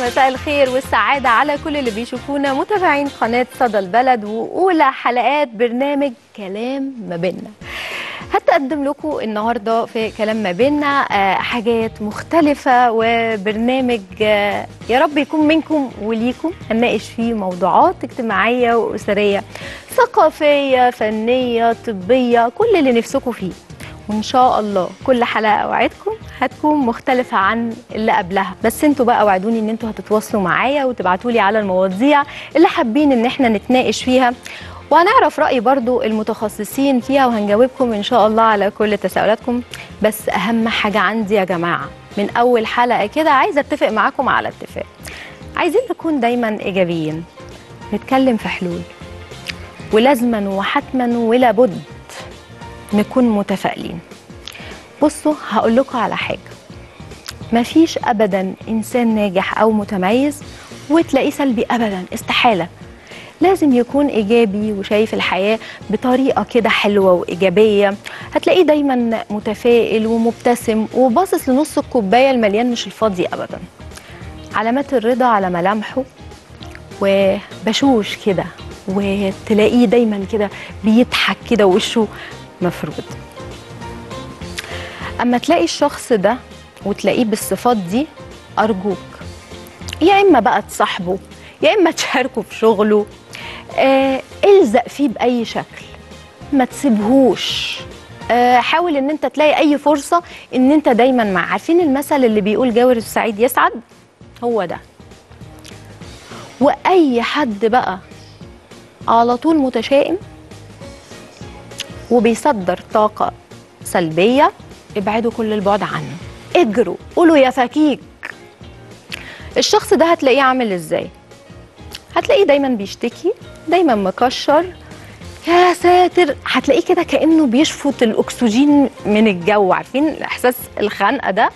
مساء الخير والسعادة على كل اللي بيشوفونا متابعين قناة صدى البلد وأولى حلقات برنامج كلام ما بيننا هتقدم لكم النهارده في كلام ما بيننا آه، حاجات مختلفة وبرنامج آه، يا رب يكون منكم وليكم هنناقش فيه موضوعات اجتماعية وأسرية ثقافية فنية طبية كل اللي نفسكم فيه وان شاء الله كل حلقه اوعدكم هتكون مختلفه عن اللي قبلها بس انتوا بقى وعدوني ان انتوا هتتواصلوا معايا وتبعتوا لي على المواضيع اللي حابين ان احنا نتناقش فيها وهنعرف راي برضو المتخصصين فيها وهنجاوبكم ان شاء الله على كل تساؤلاتكم بس اهم حاجه عندي يا جماعه من اول حلقه كده عايزه اتفق معاكم على اتفاق عايزين نكون دايما ايجابيين نتكلم في حلول ولازما وحتما ولا بد نكون متفائلين بصوا هقول لكم على حاجه مفيش ابدا انسان ناجح او متميز وتلاقيه سلبي ابدا استحاله لازم يكون ايجابي وشايف الحياه بطريقه كده حلوه وايجابيه هتلاقيه دايما متفائل ومبتسم وباصص لنص الكوبايه المليان مش الفاضي ابدا علامات الرضا على ملامحه وبشوش كده وتلاقيه دايما كده بيضحك كده وشه مفروض اما تلاقي الشخص ده وتلاقيه بالصفات دي ارجوك يا اما بقى تصاحبه يا اما تشاركه في شغله آه الزق فيه باي شكل ما تسيبهوش آه حاول ان انت تلاقي اي فرصه ان انت دايما معاه عارفين المثل اللي بيقول جاور السعيد يسعد هو ده واي حد بقى على طول متشائم وبيصدر طاقة سلبية ابعدوا كل البعد عنه اجروا قولوا يا فكيك الشخص ده هتلاقيه عامل ازاي هتلاقيه دايما بيشتكي دايما مكشر يا ساتر هتلاقيه كده كأنه بيشفط الأكسجين من الجو عارفين الإحساس الخنقة ده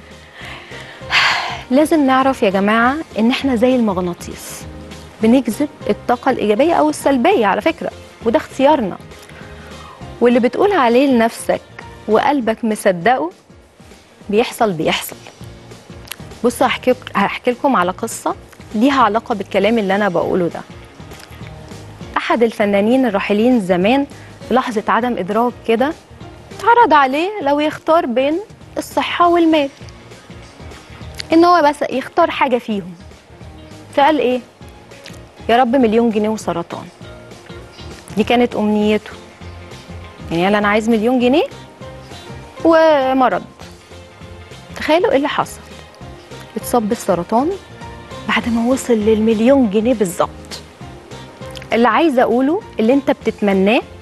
لازم نعرف يا جماعة إن إحنا زي المغناطيس بنجذب الطاقة الإيجابية أو السلبية على فكرة وده اختيارنا واللي بتقول عليه لنفسك وقلبك مصدقه بيحصل بيحصل بصوا هحكي هحكي لكم على قصه ليها علاقه بالكلام اللي انا بقوله ده احد الفنانين الراحلين زمان في لحظه عدم ادراك كده اتعرض عليه لو يختار بين الصحه والمال ان هو بس يختار حاجه فيهم فقال ايه يا رب مليون جنيه وسرطان دي كانت امنيته يعني قال انا عايز مليون جنيه ومرض تخيلوا ايه اللي حصل اتصاب بالسرطان بعد ما وصل للمليون جنيه بالظبط اللي عايزه اقوله اللي انت بتتمناه